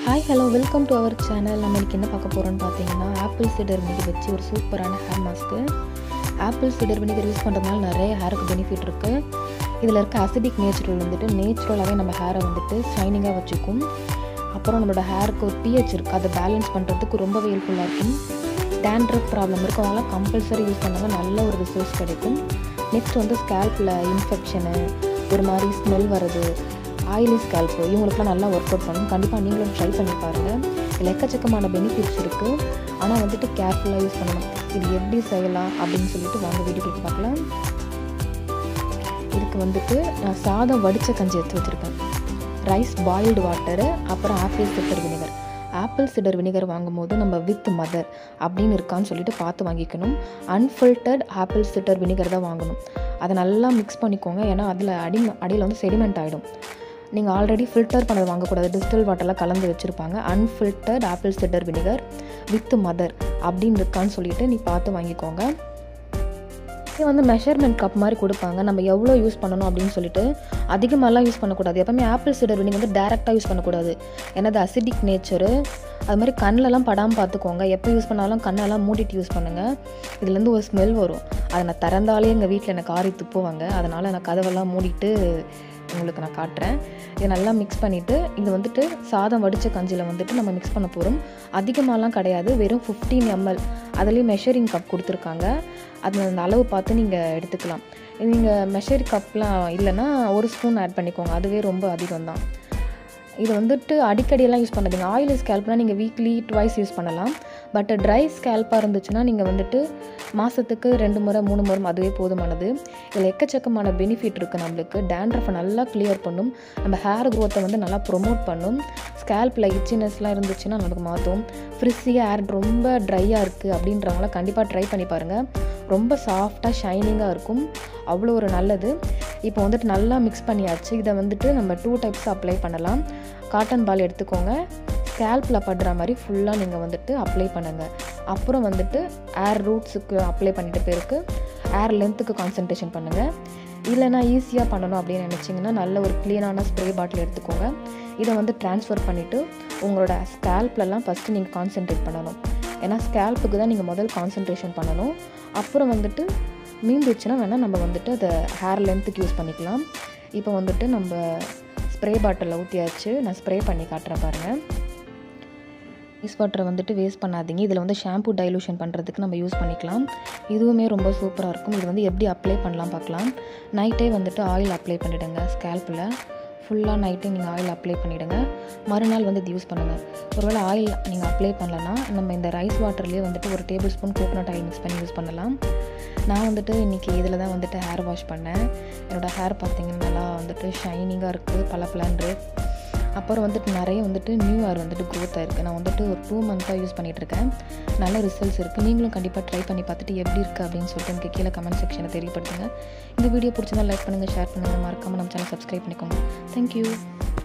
hi hello welcome to our channel நம்ம இன்னைக்கு என்ன பார்க்க போகிறோம்னு பார்த்தீங்கன்னா ஆப்பிள் சிடர் வினிகர் வச்சு ஒரு சூப்பரான hair mask apple cider vinegar use பண்ணுறதுனால நிறைய ஹேருக்கு பெனிஃபிட் இருக்குது இதில் இருக்க அசிடிக் நேச்சுரல் வந்துட்டு நேச்சுரலாகவே நம்ம ஹேரை வந்துட்டு ஷைனிங்காக வச்சுக்கும் அப்புறம் நம்மளோட ஹேருக்கு ஒரு பிஹெச் இருக்குது அதை பேலன்ஸ் பண்ணுறதுக்கு ரொம்பவே ஹெல்ப்ஃபுல்லாக இருக்கும் டேண்ட்ரப் ப்ராப்ளம் இருக்கவங்களாம் கம்பல்சரி யூஸ் பண்ணாங்க நல்ல ஒரு ரிசல்ட்ஸ் கிடைக்கும் நெக்ஸ்ட் வந்து ஸ்கேல்பில் இன்ஃபெக்ஷனு ஒரு மாதிரி ஸ்மெல் வர்றது ஆயிலி ஸ்கேல்ப்பு இவங்களுக்குலாம் நல்லா ஒர்க் அவுட் பண்ணும் கண்டிப்பாக நீங்களும் ட்ரை பண்ணி பாருங்கள் இதில் எக்கச்சக்கமான பெனிஃபிட்ஸ் இருக்குது ஆனால் வந்துட்டு கேர்ஃபுல்லாக யூஸ் பண்ணணும் இது எப்படி செய்யலாம் அப்படின்னு சொல்லிட்டு வாங்க வீடியோக்கு பார்க்கலாம் இதுக்கு வந்துட்டு நான் சாதம் வடித்த கஞ்சி எடுத்து வச்சுருக்கேன் ரைஸ் பாயில்டு வாட்டரு அப்புறம் apple cider vinegar apple cider vinegar வாங்கும்போது நம்ம வித் மதர் அப்படின்னு இருக்கான்னு சொல்லிட்டு பார்த்து வாங்கிக்கணும் அன்ஃபில்டர்ட் ஆப்பிள் சிடர் வினிகர் தான் வாங்கணும் அதை நல்லா மிக்ஸ் பண்ணிக்கோங்க ஏன்னா அதில் அடி அடியில் வந்து செடிமெண்ட் ஆகிடும் நீங்கள் ஆல்ரெடி ஃபில்டர் பண்ணது வாங்கக்கூடாது டிஸ்டில் வாட்டர்லாம் கலந்து வச்சுருப்பாங்க unfiltered apple cider vinegar with mother அப்படின்னு இருக்கான்னு சொல்லிட்டு நீ பார்த்து வாங்கிக்கோங்க இது வந்து மெஷர்மெண்ட் கப் மாதிரி கொடுப்பாங்க நம்ம எவ்வளோ யூஸ் பண்ணணும் அப்படின்னு சொல்லிட்டு அதிகமாகலாம் யூஸ் பண்ணக்கூடாது எப்பவுமே ஆப்பிள் சிடர் நீங்கள் வந்து டேரெக்டாக யூஸ் பண்ணக்கூடாது ஏன்னா அது அசிடிக் நேச்சரு அது மாதிரி கண்ணிலலாம் படாமல் பார்த்துக்கோங்க எப்போ யூஸ் பண்ணாலும் கண்ணெல்லாம் மூடிட்டு யூஸ் பண்ணுங்கள் இதுலேருந்து ஒரு ஸ்மெல் வரும் அதை நான் திறந்தாலே எங்கள் வீட்டில் எனக்கு ஆறி துப்புவாங்க அதனால் நான் கதவெல்லாம் மூடிட்டு உங்களுக்கு நான் காட்டுறேன் இதை நல்லா மிக்ஸ் பண்ணிவிட்டு இது வந்துட்டு சாதம் வடித்த கஞ்சியில் வந்துட்டு நம்ம மிக்ஸ் பண்ண போகிறோம் அதிகமாகலாம் கிடையாது வெறும் ஃபிஃப்டீன் எம்எல் அதுலேயும் மெஷரிங் கப் கொடுத்துருக்காங்க அதில் அந்த அளவு பார்த்து நீங்கள் எடுத்துக்கலாம் நீங்கள் மெஷர் கப்லாம் இல்லைன்னா ஒரு ஸ்பூன் ஆட் பண்ணிக்கோங்க அதுவே ரொம்ப அதிகம் தான் இது வந்துட்டு அடிக்கடியெல்லாம் யூஸ் பண்ணாதீங்க ஆயில் ஸ்கேல்ப்னால் நீங்கள் வீக்லி ட்வைஸ் யூஸ் பண்ணலாம் பட் ட்ரை ஸ்கேல்பாக இருந்துச்சுன்னா நீங்கள் வந்துட்டு மாதத்துக்கு ரெண்டு முறை மூணு முறை அதுவே போதுமானது இதில் எக்கச்சக்கமான பெனிஃபிட் இருக்குது நம்மளுக்கு டேண்ட்ரஃபை நல்லா கிளியர் பண்ணும் நம்ம ஹேர் க்ரோத்தை வந்து நல்லா ப்ரொமோட் பண்ணும் ஸ்கேல்பில் இச்சினஸ்லாம் இருந்துச்சுன்னா நமக்கு மாற்றும் ஃப்ரிஸியாக ஹேர் ரொம்ப ட்ரையாக இருக்குது அப்படின்றவங்களாம் கண்டிப்பாக ட்ரை பண்ணி பாருங்கள் ரொம்ப சாஃப்டாக ஷைனிங்காக இருக்கும் அவ்வளோ ஒரு நல்லது இப்போ வந்துட்டு நல்லா மிக்ஸ் பண்ணியாச்சு இதை வந்துட்டு நம்ம டூ டைப்ஸ் அப்ளை பண்ணலாம் காட்டன் பால் எடுத்துக்கோங்க ஸ்கேல்பில் படுற மாதிரி ஃபுல்லாக நீங்கள் வந்துட்டு அப்ளை பண்ணுங்கள் அப்புறம் வந்துட்டு ஏர் ரூட்ஸுக்கு அப்ளை பண்ணிட்டு பேருக்கு ஏர் லென்த்துக்கு கான்சன்ட்ரேஷன் பண்ணுங்கள் இல்லைனா ஈஸியாக பண்ணணும் அப்படின்னு நினச்சிங்கன்னா நல்ல ஒரு க்ளீனான ஸ்ப்ரே பாட்டில் எடுத்துக்கோங்க இதை வந்து ட்ரான்ஸ்ஃபர் பண்ணிவிட்டு உங்களோட ஸ்கேல்ப்லலாம் ஃபஸ்ட்டு நீங்கள் கான்சென்ட்ரேட் பண்ணணும் ஏன்னா ஸ்கேல்ப்புக்கு தான் நீங்கள் முதல் கான்சன்ட்ரேஷன் பண்ணணும் அப்புறம் வந்துட்டு மீந்துச்சுன்னா வேணால் நம்ம வந்துட்டு அதை ஹேர் லென்த்துக்கு யூஸ் பண்ணிக்கலாம் இப்போ வந்துட்டு நம்ம ஸ்ப்ரே பாட்டிலில் ஊற்றியாச்சு நான் ஸ்ப்ரே பண்ணி காட்டுறேன் பாருங்கள் ரைஸ் வாட்டரை வந்துட்டு வேஸ்ட் பண்ணாதீங்க இதில் வந்து ஷாம்பு டைலூஷன் பண்ணுறதுக்கு நம்ம யூஸ் பண்ணிக்கலாம் இதுவுமே ரொம்ப சூப்பராக இருக்கும் இது வந்து எப்படி அப்ளை பண்ணலாம் பார்க்கலாம் நைட்டே வந்துட்டு ஆயில் அப்ளை பண்ணிவிடுங்க ஸ்கேல்பில் ஃபுல்லாக நைட்டே நீங்கள் ஆயில் அப்ளை பண்ணிவிடுங்க மறுநாள் வந்து இது யூஸ் பண்ணுங்கள் ஒருவேளை ஆயில் நீங்கள் அப்ளை பண்ணலன்னா நம்ம இந்த ரைஸ் வாட்டர்லேயே வந்துட்டு ஒரு tablespoon coconut oil mix பண்ணி யூஸ் பண்ணலாம் நான் வந்துட்டு இன்றைக்கி இதில் தான் வந்துட்டு ஹேர் வாஷ் பண்ணேன் என்னோடய ஹேர் பார்த்திங்கன்னா நல்லா வந்துட்டு ஷைனிங்காக இருக்குது பல பிளான்ரு அப்புறம் வந்துட்டு நிறைய வந்துட்டு நியூ ஹேர் வந்துட்டு க்ரோத் ஆயிருக்கு நான் வந்துட்டு ஒரு டூ மந்த்தாக யூஸ் பண்ணிகிட்ருக்கேன் நல்ல ரிசல்ட்ஸ் இருக்குது நீங்களும் கண்டிப்பாக ட்ரை பண்ணி பார்த்துட்டு எப்படி இருக்குது அப்படின்னு சொல்லிட்டு எனக்கு கீழே கமெண்ட் செக்ஷனை தெரியப்படுத்துங்க இந்த வீடியோ பிடிச்சிருந்தா லைக் பண்ணுங்கள் ஷேர் பண்ணுங்கள் மறக்காமல் நம்ம சேனல் சப்ஸ்கிரைப் பண்ணிக்கோங்க தேங்க்யூ